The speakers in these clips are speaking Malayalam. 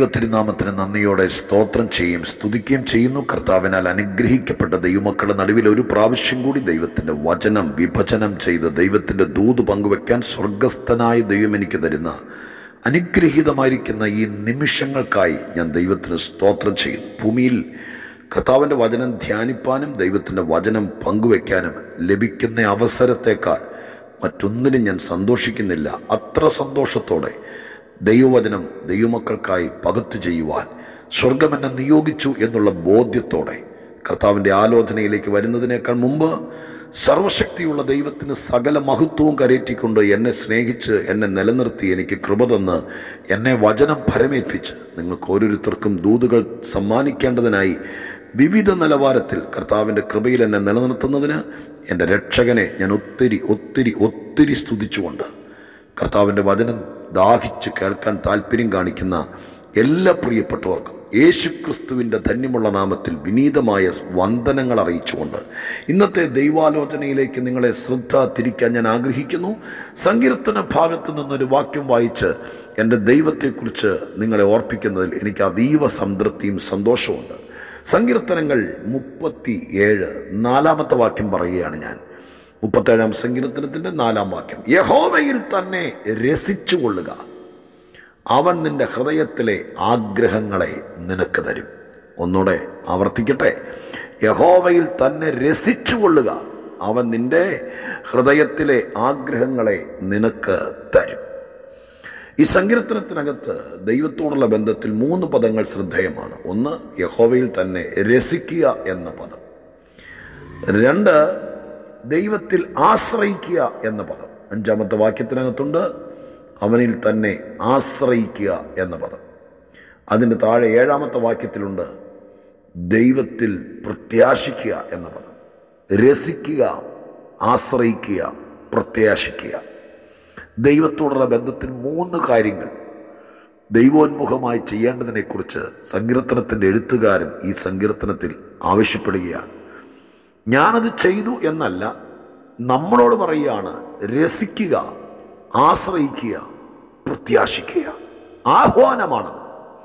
ദൈവത്തിരുനാമത്തിന് നന്ദിയോടെ സ്തോത്രം ചെയ്യും സ്തുതിക്കുകയും ചെയ്യുന്നു കർത്താവിനാൽ അനുഗ്രഹിക്കപ്പെട്ട ദൈവമക്കളുടെ നടുവിൽ ഒരു പ്രാവശ്യം കൂടി ദൈവത്തിന്റെ വചനം വിഭജനം ചെയ്ത് ദൈവത്തിന്റെ ദൂത് പങ്കുവെക്കാൻ സ്വർഗസ്ഥനായ ദൈവം എനിക്ക് തരുന്ന അനുഗ്രഹീതമായിരിക്കുന്ന ഈ നിമിഷങ്ങൾക്കായി ഞാൻ ദൈവത്തിന് സ്തോത്രം ചെയ്യുന്നു ഭൂമിയിൽ കർത്താവിൻ്റെ വചനം ധ്യാനിപ്പാനും ദൈവത്തിൻ്റെ വചനം പങ്കുവെക്കാനും ലഭിക്കുന്ന അവസരത്തേക്കാൾ മറ്റൊന്നിനും ഞാൻ സന്തോഷിക്കുന്നില്ല അത്ര സന്തോഷത്തോടെ ദൈവവചനം ദൈവമക്കൾക്കായി പകത്തു ചെയ്യുവാൻ സ്വർഗം എന്നെ നിയോഗിച്ചു എന്നുള്ള ബോധ്യത്തോടെ കർത്താവിൻ്റെ ആലോചനയിലേക്ക് വരുന്നതിനേക്കാൾ മുമ്പ് സർവശക്തിയുള്ള ദൈവത്തിന് സകല മഹത്വവും കരയറ്റിക്കൊണ്ട് എന്നെ സ്നേഹിച്ച് എന്നെ നിലനിർത്തി എനിക്ക് കൃപ തന്ന് എന്നെ വചനം ഫലമേൽപ്പിച്ച് നിങ്ങൾക്ക് ഓരോരുത്തർക്കും ദൂതുകൾ സമ്മാനിക്കേണ്ടതിനായി വിവിധ നിലവാരത്തിൽ കർത്താവിൻ്റെ കൃപയിൽ എന്നെ നിലനിർത്തുന്നതിന് എൻ്റെ രക്ഷകനെ ഞാൻ ഒത്തിരി ഒത്തിരി ഒത്തിരി സ്തുതിച്ചുകൊണ്ട് കർത്താവിൻ്റെ വചനം ദാഹിച്ച് കേൾക്കാൻ താല്പര്യം കാണിക്കുന്ന എല്ലാ പ്രിയപ്പെട്ടവർക്കും യേശുക്രിസ്തുവിൻ്റെ ധന്യമുള്ള നാമത്തിൽ വിനീതമായ വന്ദനങ്ങൾ അറിയിച്ചുകൊണ്ട് ഇന്നത്തെ ദൈവാലോചനയിലേക്ക് നിങ്ങളെ ശ്രദ്ധ തിരിക്കാൻ ഞാൻ ആഗ്രഹിക്കുന്നു സങ്കീർത്തന ഭാഗത്ത് നിന്നൊരു വാക്യം വായിച്ച് എൻ്റെ ദൈവത്തെക്കുറിച്ച് നിങ്ങളെ ഓർപ്പിക്കുന്നതിൽ എനിക്ക് അതീവ സംതൃപ്തിയും സന്തോഷമുണ്ട് സങ്കീർത്തനങ്ങൾ മുപ്പത്തി ഏഴ് നാലാമത്തെ വാക്യം പറയുകയാണ് ഞാൻ മുപ്പത്തേഴാം സങ്കീർത്തനത്തിൻ്റെ നാലാം വാക്യം യഹോവയിൽ തന്നെ രസിച്ചു കൊള്ളുക അവൻ നിന്റെ ഹൃദയത്തിലെ ആഗ്രഹങ്ങളെ നിനക്ക് തരും ഒന്നുകൂടെ ആവർത്തിക്കട്ടെ യഹോവയിൽ തന്നെ രസിച്ചു കൊള്ളുക അവൻ നിന്റെ ഹൃദയത്തിലെ ആഗ്രഹങ്ങളെ നിനക്ക് തരും ഈ സങ്കീർത്തനത്തിനകത്ത് ദൈവത്തോടുള്ള ബന്ധത്തിൽ മൂന്ന് പദങ്ങൾ ശ്രദ്ധേയമാണ് ഒന്ന് യഹോവയിൽ തന്നെ രസിക്കുക എന്ന പദം രണ്ട് ദൈവത്തിൽ ആശ്രയിക്കുക എന്ന പദം അഞ്ചാമത്തെ വാക്യത്തിനകത്തുണ്ട് അവനിൽ തന്നെ ആശ്രയിക്കുക എന്ന പദം അതിൻ്റെ താഴെ ഏഴാമത്തെ വാക്യത്തിലുണ്ട് ദൈവത്തിൽ പ്രത്യാശിക്കുക എന്ന പദം രസിക്കുക ആശ്രയിക്കുക പ്രത്യാശിക്കുക ദൈവത്തോടുള്ള ബന്ധത്തിൽ മൂന്ന് കാര്യങ്ങൾ ദൈവോന്മുഖമായി ചെയ്യേണ്ടതിനെക്കുറിച്ച് സങ്കീർത്തനത്തിൻ്റെ എഴുത്തുകാരൻ ഈ സങ്കീർത്തനത്തിൽ ആവശ്യപ്പെടുകയാണ് ഞാനത് ചെയ്തു എന്നല്ല നമ്മളോട് പറയുകയാണ് രസിക്കുക ആശ്രയിക്കുക പ്രത്യാശിക്കുക ആഹ്വാനമാണത്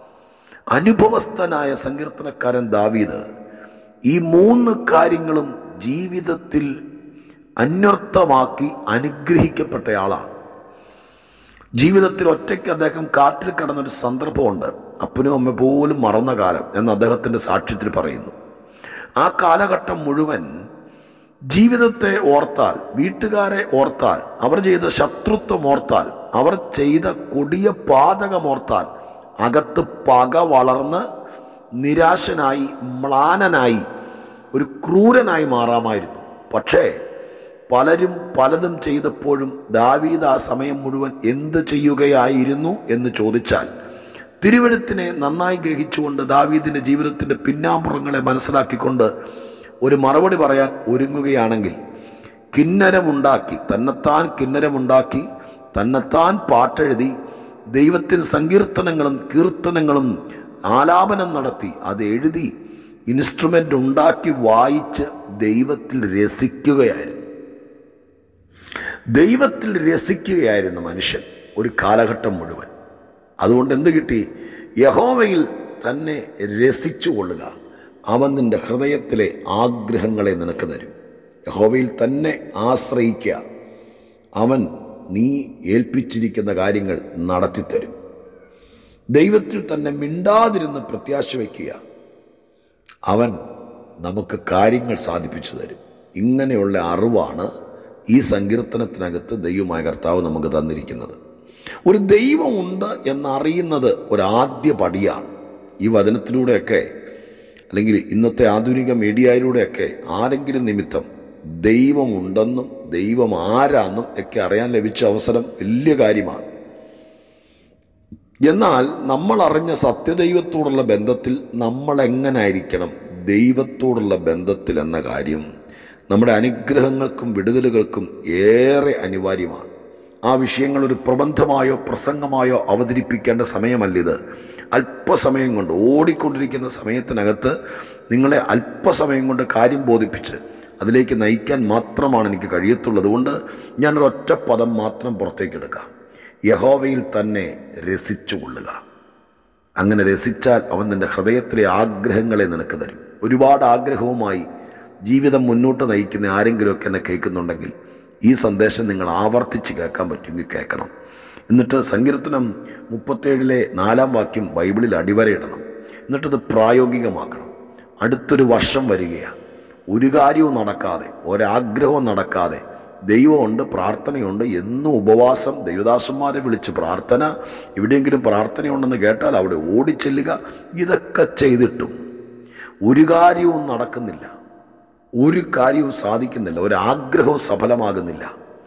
അനുഭവസ്ഥനായ സങ്കീർത്തനക്കാരൻ ദാവീദ് ഈ മൂന്ന് കാര്യങ്ങളും ജീവിതത്തിൽ അന്വർത്ഥമാക്കി അനുഗ്രഹിക്കപ്പെട്ടയാളാണ് ജീവിതത്തിൽ ഒറ്റയ്ക്ക് അദ്ദേഹം കാട്ടിൽ കിടന്നൊരു സന്ദർഭമുണ്ട് അപ്പനും അമ്മ പോലും മറന്ന കാലം എന്ന് അദ്ദേഹത്തിൻ്റെ സാക്ഷ്യത്തിൽ പറയുന്നു ആ കാലഘട്ടം മുഴുവൻ ജീവിതത്തെ ഓർത്താൽ വീട്ടുകാരെ ഓർത്താൽ അവർ ചെയ്ത ശത്രുത്വം ഓർത്താൽ അവർ ചെയ്ത കൊടിയ പാതകമോർത്താൽ അകത്ത് പക വളർന്ന് നിരാശനായി മ്ലാനനായി ഒരു ക്രൂരനായി മാറാമായിരുന്നു പക്ഷേ പലരും പലതും ചെയ്തപ്പോഴും ദാവീദ് ആ സമയം മുഴുവൻ എന്ത് ചെയ്യുകയായിരുന്നു എന്ന് ചോദിച്ചാൽ തിരുവഴുത്തിനെ നന്നായി ഗ്രഹിച്ചുകൊണ്ട് ദാവീദിൻ്റെ ജീവിതത്തിൻ്റെ പിന്നാമ്പുറങ്ങളെ മനസ്സിലാക്കിക്കൊണ്ട് ഒരു മറുപടി പറയാൻ ഒരുങ്ങുകയാണെങ്കിൽ കിന്നരമുണ്ടാക്കി തന്നെത്താൻ കിന്നരമുണ്ടാക്കി തന്നെത്താൻ പാട്ടെഴുതി ദൈവത്തിന് സങ്കീർത്തനങ്ങളും കീർത്തനങ്ങളും ആലാപനം നടത്തി അത് എഴുതി ഇൻസ്ട്രുമെൻ്റ് ഉണ്ടാക്കി വായിച്ച് ദൈവത്തിൽ രസിക്കുകയായിരുന്നു ദൈവത്തിൽ രസിക്കുകയായിരുന്നു മനുഷ്യൻ ഒരു കാലഘട്ടം മുഴുവൻ അതുകൊണ്ട് എന്ത് കിട്ടി യഹോവയിൽ തന്നെ രസിച്ചു കൊള്ളുക അവൻ നിന്റെ ഹൃദയത്തിലെ ആഗ്രഹങ്ങളെ നിനക്ക് തരും യഹോവയിൽ തന്നെ ആശ്രയിക്കുക അവൻ നീ ഏൽപ്പിച്ചിരിക്കുന്ന കാര്യങ്ങൾ നടത്തിത്തരും ദൈവത്തിൽ തന്നെ മിണ്ടാതിരുന്ന് പ്രത്യാശ വയ്ക്കുക അവൻ നമുക്ക് കാര്യങ്ങൾ സാധിപ്പിച്ചു തരും ഇങ്ങനെയുള്ള അറിവാണ് ഈ സങ്കീർത്തനത്തിനകത്ത് ദൈവമായ കർത്താവ് നമുക്ക് തന്നിരിക്കുന്നത് ഒരു ദൈവമുണ്ട് എന്നറിയുന്നത് ഒരാദ്യ പടിയാണ് ഈ വചനത്തിലൂടെയൊക്കെ അല്ലെങ്കിൽ ഇന്നത്തെ ആധുനിക മീഡിയയിലൂടെയൊക്കെ ആരെങ്കിലും നിമിത്തം ദൈവമുണ്ടെന്നും ദൈവം ആരാന്നും ഒക്കെ അറിയാൻ ലഭിച്ച അവസരം വലിയ കാര്യമാണ് എന്നാൽ നമ്മൾ അറിഞ്ഞ സത്യദൈവത്തോടുള്ള ബന്ധത്തിൽ നമ്മൾ എങ്ങനായിരിക്കണം ദൈവത്തോടുള്ള ബന്ധത്തിൽ എന്ന കാര്യം നമ്മുടെ അനുഗ്രഹങ്ങൾക്കും വിടുതലുകൾക്കും ഏറെ അനിവാര്യമാണ് ആ വിഷയങ്ങൾ ഒരു പ്രബന്ധമായോ പ്രസംഗമായോ അവതരിപ്പിക്കേണ്ട സമയമല്ലിത് അല്പസമയം കൊണ്ട് ഓടിക്കൊണ്ടിരിക്കുന്ന സമയത്തിനകത്ത് നിങ്ങളെ അല്പസമയം കൊണ്ട് കാര്യം ബോധിപ്പിച്ച് അതിലേക്ക് നയിക്കാൻ മാത്രമാണ് എനിക്ക് കഴിയത്തുള്ളത് അതുകൊണ്ട് ഞാനൊരൊറ്റ പദം മാത്രം പുറത്തേക്കെടുക്കാം യഹോവയിൽ തന്നെ രസിച്ചു കൊള്ളുക അങ്ങനെ രസിച്ചാൽ അവൻ നിന്റെ ഹൃദയത്തിലെ ആഗ്രഹങ്ങളെ നിനക്ക് തരും ഒരുപാട് ആഗ്രഹവുമായി ജീവിതം മുന്നോട്ട് നയിക്കുന്ന ആരെങ്കിലുമൊക്കെ എന്നെ കേൾക്കുന്നുണ്ടെങ്കിൽ ഈ സന്ദേശം നിങ്ങൾ ആവർത്തിച്ച് കേൾക്കാൻ പറ്റുമെങ്കിൽ കേൾക്കണം എന്നിട്ട് സങ്കീർത്തനം മുപ്പത്തേഴിലെ നാലാം വാക്യം ബൈബിളിൽ അടിവരയിടണം എന്നിട്ടത് പ്രായോഗികമാക്കണം അടുത്തൊരു വർഷം വരികയാണ് ഒരു കാര്യവും നടക്കാതെ ഒരാഗ്രഹവും നടക്കാതെ ദൈവമുണ്ട് പ്രാർത്ഥനയുണ്ട് എന്നും ഉപവാസം ദൈവദാസന്മാരെ വിളിച്ച് പ്രാർത്ഥന എവിടെയെങ്കിലും പ്രാർത്ഥനയുണ്ടെന്ന് കേട്ടാൽ അവിടെ ഓടിച്ചെല്ലുക ഇതൊക്കെ ചെയ്തിട്ടും ഒരു കാര്യവും നടക്കുന്നില്ല ഒരു കാര്യവും സാധിക്കുന്നില്ല ഒരാഗ്രഹവും സഫലമാകുന്നില്ല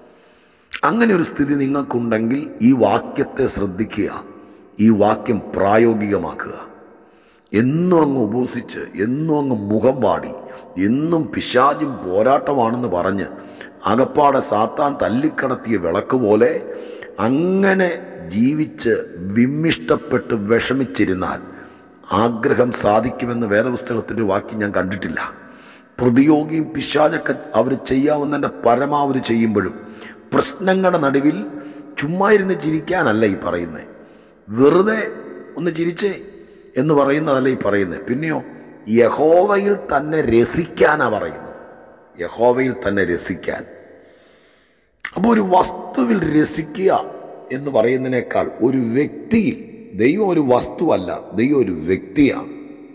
അങ്ങനെ ഒരു സ്ഥിതി നിങ്ങൾക്കുണ്ടെങ്കിൽ ഈ വാക്യത്തെ ശ്രദ്ധിക്കുക ഈ വാക്യം പ്രായോഗികമാക്കുക എന്നും അങ്ങ് ഉപസിച്ച് എന്നും അങ്ങ് മുഖം വാടി എന്നും പിശാചും പോരാട്ടമാണെന്ന് പറഞ്ഞ് അകപ്പാടെ സാത്താൻ തല്ലിക്കടത്തിയ വിളക്ക് പോലെ അങ്ങനെ ജീവിച്ച് വിമ്മിഷ്ടപ്പെട്ട് വിഷമിച്ചിരുന്നാൽ ആഗ്രഹം സാധിക്കുമെന്ന് വേദപുസ്തകത്തിൻ്റെ വാക്യം ഞാൻ കണ്ടിട്ടില്ല പ്രതിയോഗിയും പിശാചൊക്കെ അവർ ചെയ്യാവുന്നതിൻ്റെ പരമാവധി ചെയ്യുമ്പോഴും പ്രശ്നങ്ങളുടെ നടുവിൽ ചുമ്മാ ഇരുന്ന് ചിരിക്കാനല്ല ഈ പറയുന്നത് വെറുതെ ഒന്ന് ചിരിച്ചേ എന്ന് പറയുന്നതല്ല ഈ പറയുന്നത് പിന്നെയോ യഹോവയിൽ തന്നെ രസിക്കാനാ പറയുന്നത് യഹോവയിൽ തന്നെ രസിക്കാൻ അപ്പോൾ ഒരു വസ്തുവിൽ രസിക്കുക എന്ന് പറയുന്നതിനേക്കാൾ ഒരു വ്യക്തിയിൽ ദൈവം ഒരു വസ്തുവല്ല ദൈവം ഒരു വ്യക്തിയാണ്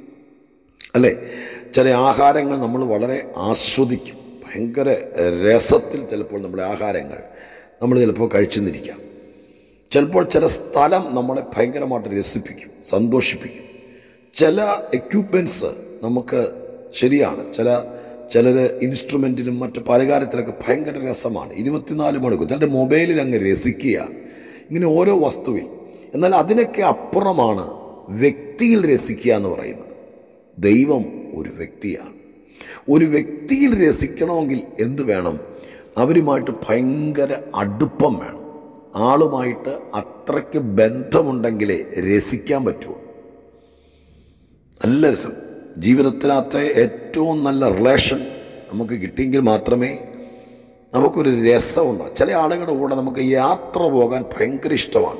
അല്ലേ ചില ആഹാരങ്ങൾ നമ്മൾ വളരെ ആസ്വദിക്കും ഭയങ്കര രസത്തിൽ ചിലപ്പോൾ നമ്മുടെ ആഹാരങ്ങൾ നമ്മൾ ചിലപ്പോൾ കഴിച്ചെന്നിരിക്കാം ചിലപ്പോൾ ചില സ്ഥലം നമ്മളെ ഭയങ്കരമായിട്ട് രസിപ്പിക്കും സന്തോഷിപ്പിക്കും ചില എക്യുപ്മെൻറ്റ്സ് നമുക്ക് ശരിയാണ് ചില ചിലർ ഇൻസ്ട്രുമെൻറ്റിലും മറ്റ് പല കാര്യത്തിലൊക്കെ ഭയങ്കര രസമാണ് ഇരുപത്തിനാല് മണിക്കൂർ ചിലരുടെ മൊബൈലിൽ അങ്ങ് രസിക്കുകയാണ് ഇങ്ങനെ ഓരോ വസ്തുവിൽ എന്നാൽ അതിനൊക്കെ അപ്പുറമാണ് വ്യക്തിയിൽ രസിക്കുക എന്ന് പറയുന്നത് ദൈവം ഒരു വ്യക്തിയാണ് ഒരു വ്യക്തിയിൽ രസിക്കണമെങ്കിൽ എന്ത് വേണം അവരുമായിട്ട് ഭയങ്കര അടുപ്പം വേണം ആളുമായിട്ട് അത്രയ്ക്ക് ബന്ധമുണ്ടെങ്കിലേ രസിക്കാൻ പറ്റുള്ളൂ നല്ല രസം ജീവിതത്തിനകത്തെ ഏറ്റവും നല്ല റിലേഷൻ നമുക്ക് കിട്ടിയെങ്കിൽ മാത്രമേ നമുക്കൊരു രസമുണ്ടാകും ചില ആളുകളുടെ കൂടെ നമുക്ക് യാത്ര പോകാൻ ഭയങ്കര ഇഷ്ടമാണ്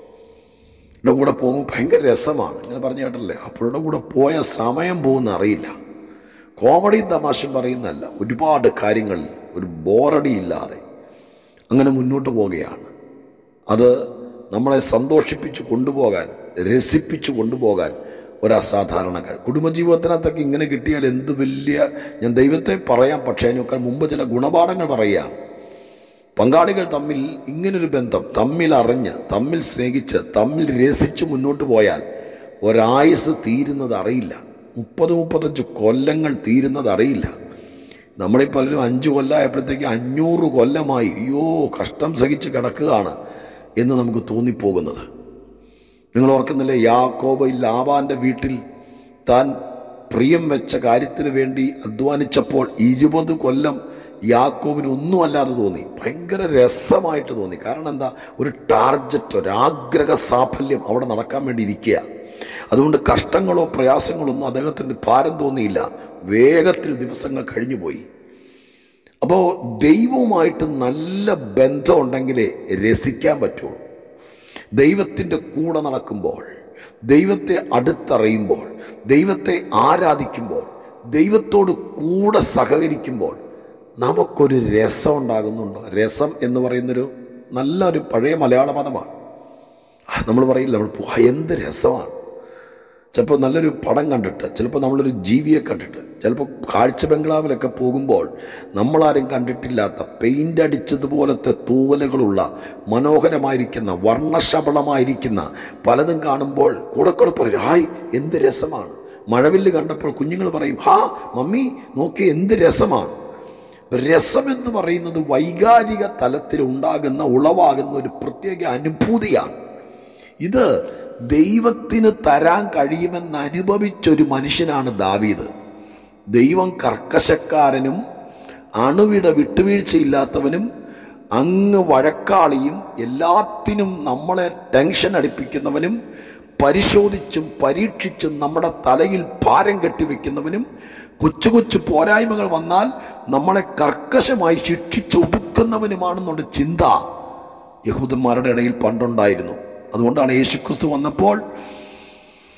എൻ്റെ കൂടെ പോകുമ്പോൾ ഭയങ്കര രസമാണ് ഇങ്ങനെ പറഞ്ഞു കേട്ടല്ലേ അപ്പോഴുടെ കൂടെ പോയ സമയം പോകുന്ന അറിയില്ല കോമഡിയും തമാശയും പറയുന്നതല്ല ഒരുപാട് കാര്യങ്ങൾ ഒരു ബോറടി ഇല്ലാതെ അങ്ങനെ മുന്നോട്ട് പോവുകയാണ് അത് നമ്മളെ സന്തോഷിപ്പിച്ച് കൊണ്ടുപോകാൻ രസിപ്പിച്ച് കൊണ്ടുപോകാൻ ഒരു അസാധാരണ കഴിവ് കുടുംബജീവിതത്തിനകത്തൊക്കെ ഇങ്ങനെ കിട്ടിയാൽ എന്ത് വലിയ ഞാൻ ദൈവത്തെ പറയാം പക്ഷേ അതിനൊക്കെ മുമ്പ് ചില ഗുണപാഠങ്ങൾ പറയാം പങ്കാളികൾ തമ്മിൽ ഇങ്ങനൊരു ബന്ധം തമ്മിൽ അറിഞ്ഞ് തമ്മിൽ സ്നേഹിച്ച് തമ്മിൽ രസിച്ച് മുന്നോട്ട് പോയാൽ ഒരായുസ് തീരുന്നത് അറിയില്ല മുപ്പത് മുപ്പത്തഞ്ച് കൊല്ലങ്ങൾ തീരുന്നത് അറിയില്ല നമ്മളീ പലരും അഞ്ച് കൊല്ലമായപ്പോഴത്തേക്ക് അഞ്ഞൂറ് കൊല്ലമായി അയ്യോ കഷ്ടം സഹിച്ച് കിടക്കുകയാണ് എന്ന് നമുക്ക് തോന്നിപ്പോകുന്നത് നിങ്ങൾ ഓർക്കുന്നില്ലേ യാക്കോബ് ലാബാന്റെ വീട്ടിൽ താൻ പ്രിയം വെച്ച കാര്യത്തിന് വേണ്ടി അധ്വാനിച്ചപ്പോൾ ഇരുപത് കൊല്ലം യാക്കോബിന് ഒന്നുമല്ലാതെ തോന്നി ഭയങ്കര രസമായിട്ട് തോന്നി കാരണം എന്താ ഒരു ടാർജറ്റ് ഒരാഗ്രഹ സാഫല്യം അവിടെ നടക്കാൻ വേണ്ടി ഇരിക്കുക അതുകൊണ്ട് കഷ്ടങ്ങളോ പ്രയാസങ്ങളോ ഒന്നും അദ്ദേഹത്തിന് ഭാരം തോന്നിയില്ല വേഗത്തിൽ ദിവസങ്ങൾ കഴിഞ്ഞുപോയി അപ്പോൾ ദൈവവുമായിട്ട് നല്ല ബന്ധമുണ്ടെങ്കിലേ രസിക്കാൻ പറ്റുള്ളൂ ദൈവത്തിൻ്റെ കൂടെ നടക്കുമ്പോൾ ദൈവത്തെ അടുത്തറിയുമ്പോൾ ദൈവത്തെ ആരാധിക്കുമ്പോൾ ദൈവത്തോട് കൂടെ സഹകരിക്കുമ്പോൾ നമുക്കൊരു രസം ഉണ്ടാകുന്നുണ്ടോ രസം എന്ന് പറയുന്നൊരു നല്ലൊരു പഴയ മലയാള പദമാണ് നമ്മൾ പറയില്ല നമ്മൾ പോ- എന്ത് രസമാണ് ചിലപ്പോൾ നല്ലൊരു പടം കണ്ടിട്ട് ചിലപ്പോൾ നമ്മളൊരു ജീവിയെ കണ്ടിട്ട് ചിലപ്പോൾ കാഴ്ച ബംഗ്ലാവിലൊക്കെ പോകുമ്പോൾ നമ്മളാരും കണ്ടിട്ടില്ലാത്ത പെയിൻ്റ് അടിച്ചതുപോലത്തെ തൂവലുകളുള്ള മനോഹരമായിരിക്കുന്ന വർണ്ണശബളമായിരിക്കുന്ന പലതും കാണുമ്പോൾ കൂടെ കൂടെ പറയും ഹായ് എന്ത് രസമാണ് മഴവില്ല് കണ്ടപ്പോൾ കുഞ്ഞുങ്ങൾ പറയും ഹാ മമ്മി നോക്കി എന്ത് രസമാണ് രസമെന്ന് പറയുന്നത് വൈകാരിക തലത്തിൽ ഉണ്ടാകുന്ന ഉളവാകുന്ന ഒരു പ്രത്യേക അനുഭൂതിയാണ് ഇത് ദൈവത്തിന് തരാൻ കഴിയുമെന്ന് അനുഭവിച്ചൊരു മനുഷ്യനാണ് ദാവീദ് ദൈവം കർക്കശക്കാരനും അണുവിട വിട്ടുവീഴ്ചയില്ലാത്തവനും അങ്ങ് വഴക്കാളിയും എല്ലാത്തിനും നമ്മളെ ടെൻഷൻ അടിപ്പിക്കുന്നവനും പരിശോധിച്ചും പരീക്ഷിച്ചും നമ്മുടെ തലയിൽ ഭാരം കെട്ടിവെക്കുന്നവനും കൊച്ചു കൊച്ചു പോരായ്മകൾ വന്നാൽ നമ്മളെ കർക്കശമായി ശിക്ഷിച്ചൊടുക്കുന്നവനുമാണെന്നുള്ള ചിന്ത യഹൂദന്മാരുടെ ഇടയിൽ പണ്ടുണ്ടായിരുന്നു അതുകൊണ്ടാണ് യേശുക്രിസ്തു വന്നപ്പോൾ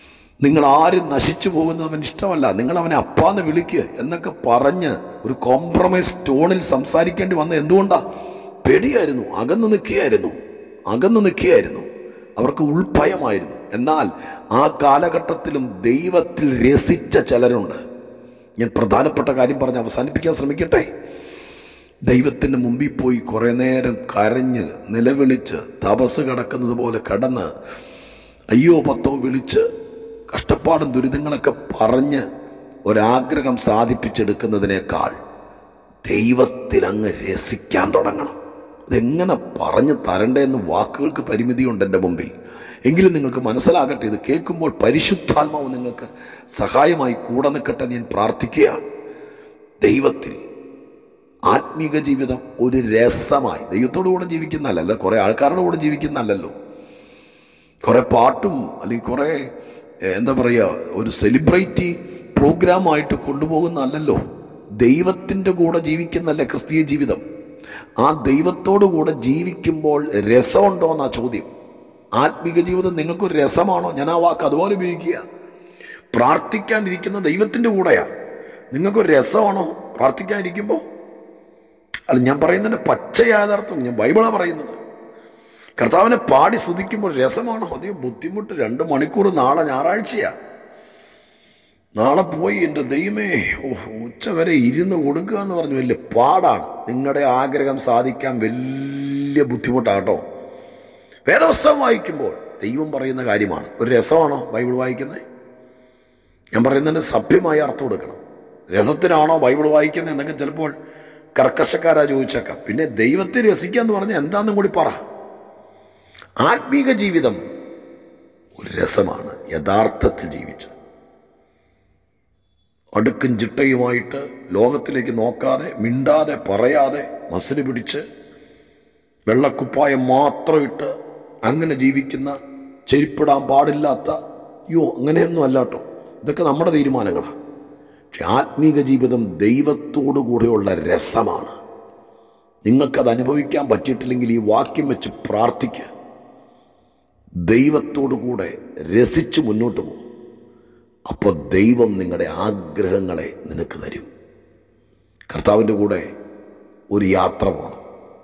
നിങ്ങൾ ആരും നശിച്ചു പോകുന്നത് അവൻ ഇഷ്ടമല്ല നിങ്ങൾ അവനെ അപ്പാന്ന് വിളിക്കുക എന്നൊക്കെ പറഞ്ഞ് ഒരു കോംപ്രമൈസ് ടോണിൽ സംസാരിക്കേണ്ടി വന്ന എന്തുകൊണ്ടാ പേടിയായിരുന്നു അകന്നു നിൽക്കുകയായിരുന്നു അകന്നു നിൽക്കുകയായിരുന്നു അവർക്ക് ഉൾഭയമായിരുന്നു എന്നാൽ ആ കാലഘട്ടത്തിലും ദൈവത്തിൽ രസിച്ച ചിലരുണ്ട് ഞാൻ പ്രധാനപ്പെട്ട കാര്യം പറഞ്ഞ് അവസാനിപ്പിക്കാൻ ശ്രമിക്കട്ടെ ദൈവത്തിൻ്റെ മുമ്പിൽ പോയി കുറേ നേരം കരഞ്ഞ് നിലവിളിച്ച് തപസ് കിടക്കുന്നത് പോലെ കടന്ന് അയ്യോ പത്തോ വിളിച്ച് കഷ്ടപ്പാടും ദുരിതങ്ങളൊക്കെ പറഞ്ഞ് ഒരാഗ്രഹം സാധിപ്പിച്ചെടുക്കുന്നതിനേക്കാൾ ദൈവത്തിൽ അങ്ങ് രസിക്കാൻ തുടങ്ങണം അതെങ്ങനെ പറഞ്ഞു തരണ്ടേന്ന് വാക്കുകൾക്ക് പരിമിതിയുണ്ട് എൻ്റെ മുമ്പിൽ എങ്കിലും നിങ്ങൾക്ക് മനസ്സിലാകട്ടെ ഇത് കേൾക്കുമ്പോൾ പരിശുദ്ധാത്മാവ് നിങ്ങൾക്ക് സഹായമായി കൂടെ നിൽക്കട്ടെ എന്ന് ഞാൻ പ്രാർത്ഥിക്കുകയാണ് ദൈവത്തിൽ ആത്മീക ജീവിതം ഒരു രസമായി ദൈവത്തോടു കൂടെ ജീവിക്കുന്നതല്ല കുറേ ആൾക്കാരുടെ കൂടെ ജീവിക്കുന്നതല്ലല്ലോ കുറേ പാട്ടും അല്ലെങ്കിൽ കുറേ ഏഹ്, എന്താ പറയുക ഒരു സെലിബ്രിറ്റി പ്രോഗ്രാമായിട്ട് കൊണ്ടുപോകുന്നതല്ലല്ലോ ദൈവത്തിൻ്റെ കൂടെ ജീവിക്കുന്നല്ലേ ക്രിസ്തീയ ജീവിതം ആ ദൈവത്തോടു കൂടെ ജീവിക്കുമ്പോൾ രസമുണ്ടോ എന്നാ ചോദ്യം ആത്മീക ജീവിതം നിങ്ങൾക്കൊരു രസമാണോ ഞാൻ ആ വാക്ക് അതുപോലെ ഉപയോഗിക്കുക പ്രാർത്ഥിക്കാനിരിക്കുന്ന ദൈവത്തിൻ്റെ കൂടെയാ നിങ്ങൾക്കൊരു രസമാണോ പ്രാർത്ഥിക്കാനിരിക്കുമ്പോൾ അല്ല ഞാൻ പറയുന്നതിൻ്റെ പച്ച യാഥാർത്ഥ്യം ഞാൻ ബൈബിളാണ് പറയുന്നത് കർത്താവിനെ പാടി സ്തുതിക്കുമ്പോൾ രസമാണോ അതേ ബുദ്ധിമുട്ട് രണ്ട് മണിക്കൂർ നാളെ ഞായറാഴ്ചയാ നാളെ പോയി എൻ്റെ ദൈവമേ ഓ ഉച്ച വരെ ഇരുന്ന് കൊടുക്കുക എന്ന് പറഞ്ഞു വലിയ പാടാണ് നിങ്ങളുടെ ആഗ്രഹം സാധിക്കാൻ വലിയ ബുദ്ധിമുട്ടാട്ടോ വേദപുസ്തകം വായിക്കുമ്പോൾ ദൈവം പറയുന്ന കാര്യമാണ് ഒരു രസമാണോ ബൈബിൾ വായിക്കുന്നത് ഞാൻ പറയുന്നതിന് സഭ്യമായ അർത്ഥം കൊടുക്കണം രസത്തിനാണോ ബൈബിൾ വായിക്കുന്നത് എന്നൊക്കെ ചിലപ്പോൾ കർക്കശക്കാരാ ചോദിച്ചേക്കാം പിന്നെ ദൈവത്തെ രസിക്കുക എന്ന് പറഞ്ഞാൽ എന്താണെന്നും കൂടി പറ ആത്മീക ജീവിതം ഒരു രസമാണ് യഥാർത്ഥത്തിൽ ജീവിച്ചത് അടുക്കും ചിട്ടയുമായിട്ട് ലോകത്തിലേക്ക് നോക്കാതെ മിണ്ടാതെ പറയാതെ മസിന് പിടിച്ച് വെള്ളക്കുപ്പായം മാത്രം ഇട്ട് അങ്ങനെ ജീവിക്കുന്ന ചെരിപ്പിടാൻ പാടില്ലാത്ത അയ്യോ അങ്ങനെയൊന്നും അല്ല കേട്ടോ ഇതൊക്കെ നമ്മുടെ തീരുമാനങ്ങളാണ് പക്ഷെ ആത്മീക ജീവിതം ദൈവത്തോടു കൂടെയുള്ള രസമാണ് നിങ്ങൾക്കത് അനുഭവിക്കാൻ പറ്റിയിട്ടില്ലെങ്കിൽ ഈ വാക്യം വെച്ച് പ്രാർത്ഥിക്കുക ദൈവത്തോടു കൂടെ രസിച്ച് മുന്നോട്ട് പോകും അപ്പോൾ ദൈവം നിങ്ങളുടെ ആഗ്രഹങ്ങളെ നിനക്ക് തരും കർത്താവിൻ്റെ കൂടെ ഒരു യാത്ര പോകണം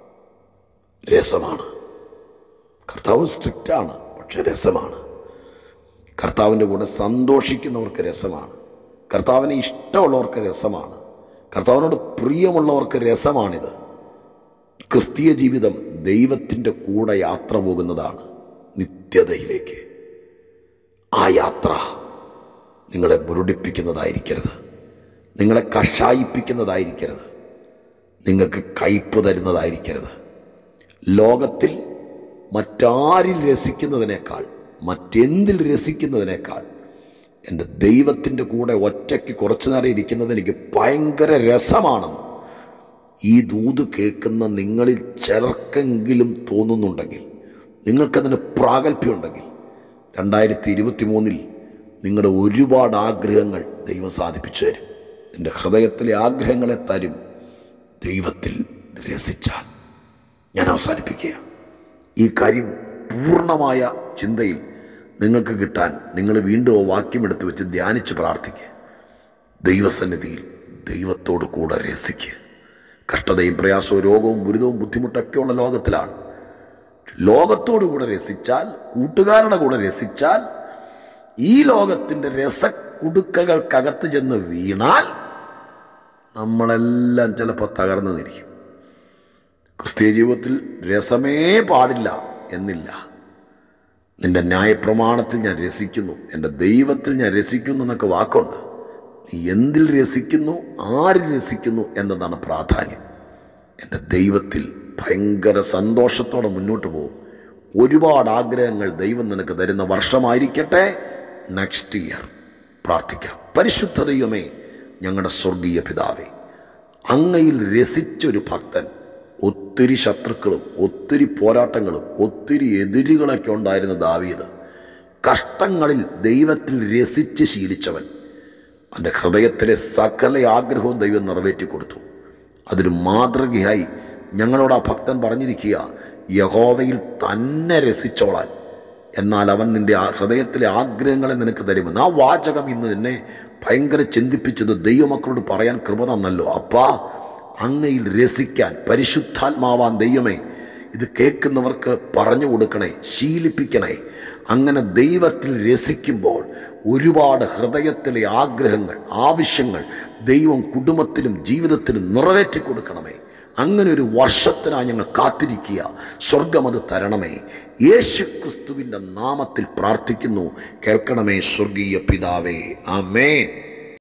രസമാണ് കർത്താവ് സ്ട്രിക്റ്റാണ് പക്ഷെ രസമാണ് കർത്താവിൻ്റെ കൂടെ സന്തോഷിക്കുന്നവർക്ക് രസമാണ് കർത്താവിനെ ഇഷ്ടമുള്ളവർക്ക് രസമാണ് കർത്താവിനോട് പ്രിയമുള്ളവർക്ക് രസമാണിത് ക്രിസ്തീയ ജീവിതം ദൈവത്തിൻ്റെ കൂടെ യാത്ര പോകുന്നതാണ് നിത്യതയിലേക്ക് ആ യാത്ര നിങ്ങളെ മുരടിപ്പിക്കുന്നതായിരിക്കരുത് നിങ്ങളെ കഷായിപ്പിക്കുന്നതായിരിക്കരുത് നിങ്ങൾക്ക് കയ്പ് തരുന്നതായിരിക്കരുത് ലോകത്തിൽ മറ്റാരിൽ രസിക്കുന്നതിനേക്കാൾ മറ്റെന്തിൽ രസിക്കുന്നതിനേക്കാൾ എൻ്റെ ദൈവത്തിൻ്റെ കൂടെ ഒറ്റയ്ക്ക് കുറച്ചു നേരം ഇരിക്കുന്നത് എനിക്ക് ഭയങ്കര രസമാണെന്ന് ഈ ദൂത് കേൾക്കുന്ന നിങ്ങളിൽ ചിലർക്കെങ്കിലും തോന്നുന്നുണ്ടെങ്കിൽ നിങ്ങൾക്കതിന് പ്രാഗൽഭ്യമുണ്ടെങ്കിൽ രണ്ടായിരത്തി ഇരുപത്തി മൂന്നിൽ നിങ്ങളുടെ ഒരുപാട് ആഗ്രഹങ്ങൾ ദൈവം സാധിപ്പിച്ചു തരും എൻ്റെ ഹൃദയത്തിലെ ആഗ്രഹങ്ങളെ തരും ദൈവത്തിൽ രസിച്ചാൽ ഞാൻ അവസാനിപ്പിക്കുക ഈ കാര്യം പൂർണ്ണമായ ചിന്തയിൽ നിങ്ങൾക്ക് കിട്ടാൻ നിങ്ങൾ വീണ്ടും ആ വാക്യം എടുത്ത് വെച്ച് ധ്യാനിച്ച് പ്രാർത്ഥിക്കുക ദൈവസന്നിധിയിൽ ദൈവത്തോട് കൂടെ രസിക്കുക കഷ്ടതയും പ്രയാസവും രോഗവും ദുരിതവും ബുദ്ധിമുട്ടൊക്കെയുള്ള ലോകത്തിലാണ് ലോകത്തോടു കൂടെ രസിച്ചാൽ കൂട്ടുകാരുടെ കൂടെ രസിച്ചാൽ ഈ ലോകത്തിൻ്റെ രസക്കുടുക്കകൾക്കകത്ത് ചെന്ന് വീണാൽ നമ്മളെല്ലാം ചിലപ്പോൾ തകർന്നു നിൽക്കും ക്രിസ്തീയ ജീവിതത്തിൽ രസമേ പാടില്ല എന്നില്ല നിന്റെ ന്യായപ്രമാണത്തിൽ ഞാൻ രസിക്കുന്നു എൻ്റെ ദൈവത്തിൽ ഞാൻ രസിക്കുന്നു എന്നൊക്കെ വാക്കുണ്ട് നീ എന്തിൽ രസിക്കുന്നു ആരിൽ രസിക്കുന്നു എന്നതാണ് പ്രാധാന്യം എൻ്റെ ദൈവത്തിൽ ഭയങ്കര സന്തോഷത്തോടെ മുന്നോട്ട് പോകും ഒരുപാട് ആഗ്രഹങ്ങൾ ദൈവം നിനക്ക് തരുന്ന വർഷമായിരിക്കട്ടെ നെക്സ്റ്റ് ഇയർ പ്രാർത്ഥിക്കാം പരിശുദ്ധ ദൈവമേ ഞങ്ങളുടെ സ്വർഗീയ പിതാവേ അങ്ങയിൽ രസിച്ചൊരു ഭക്തൻ ഒത്തിരി ശത്രുക്കളും ഒത്തിരി പോരാട്ടങ്ങളും ഒത്തിരി എതിരുകളൊക്കെ ഉണ്ടായിരുന്ന ദാവീദ് കഷ്ടങ്ങളിൽ ദൈവത്തിൽ രസിച്ച് ശീലിച്ചവൻ അവൻ്റെ ഹൃദയത്തിലെ സകല ആഗ്രഹവും ദൈവം നിറവേറ്റി കൊടുത്തു അതിന് മാതൃകയായി ഞങ്ങളോട് ആ ഭക്തൻ പറഞ്ഞിരിക്കുക യഹോവയിൽ തന്നെ രസിച്ചോളാൻ എന്നാൽ അവൻ നിന്റെ ആ ഹൃദയത്തിലെ ആഗ്രഹങ്ങളെ നിനക്ക് തരുമെന്ന് ആ വാചകം ഇന്ന് എന്നെ ഭയങ്കര ചിന്തിപ്പിച്ചത് ദൈവമക്കളോട് പറയാൻ കൃപ തന്നല്ലോ അപ്പാ അങ്ങയിൽ രസിക്കാൻ പരിശുദ്ധാത്മാവാൻ ദൈവമേ ഇത് കേൾക്കുന്നവർക്ക് പറഞ്ഞു കൊടുക്കണേ ശീലിപ്പിക്കണേ അങ്ങനെ ദൈവത്തിൽ രസിക്കുമ്പോൾ ഒരുപാട് ഹൃദയത്തിലെ ആഗ്രഹങ്ങൾ ആവശ്യങ്ങൾ ദൈവം കുടുംബത്തിലും ജീവിതത്തിലും നിറവേറ്റി കൊടുക്കണമേ അങ്ങനെ ഒരു വർഷത്തിനായി ഞങ്ങൾ കാത്തിരിക്കുക സ്വർഗം അത് തരണമേ യേശു ക്രിസ്തുവിൻ്റെ നാമത്തിൽ പ്രാർത്ഥിക്കുന്നു കേൾക്കണമേ സ്വർഗീയ പിതാവേ ആമേൻ